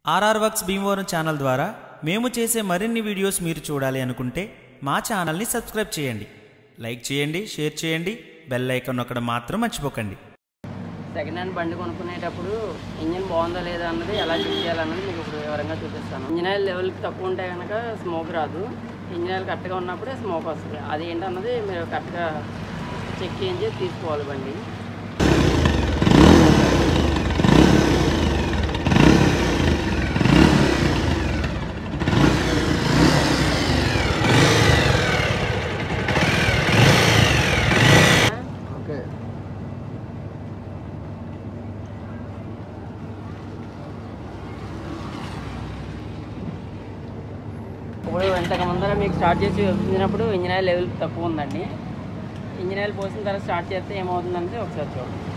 RR works Bhimavaram channel ద్వారా మేము చేసే మరిన్ని వీడియోస్ మీరు చూడాలి అనుకుంటే మా ఛానల్ని సబ్స్క్రైబ్ చేయండి లైక్ చేయండి షేర్ చేయండి బెల్ ఐకాన్ నొక్కడం మాత్రం మర్చిపోకండి సెకండ్ హ్యాండ్ బండి కొనుక్కునేటప్పుడు ఇంజిన్ బాగుందా లేదా అన్నది ఎలా చెక్ చేయాలన్నది మీకు ఇప్పుడు వివరంగా చూపిస్తాను ఇంజిన్ ఆయిల్ లెవెల్కి తక్కువ ఉంటే కనుక స్మోక్ రాదు ఇంజిన్ ఆయిల్ కరెక్ట్గా ఉన్నప్పుడే స్మోక్ వస్తుంది అది ఏంటన్నది మీరు కరెక్ట్గా చెక్ చేయించి తీసుకోవాలి బండి ఓకే ఇప్పుడు ఇంతకు ముందర మీకు స్టార్ట్ చేసి చూపించినప్పుడు ఇంజిన్ ఆయిల్ లెవెల్ తక్కువ ఉందండి ఇంజిన్ ఆయిల్ పోసిన తర్వాత స్టార్ట్ చేస్తే ఏమవుతుందంటే ఒకసారి చూడండి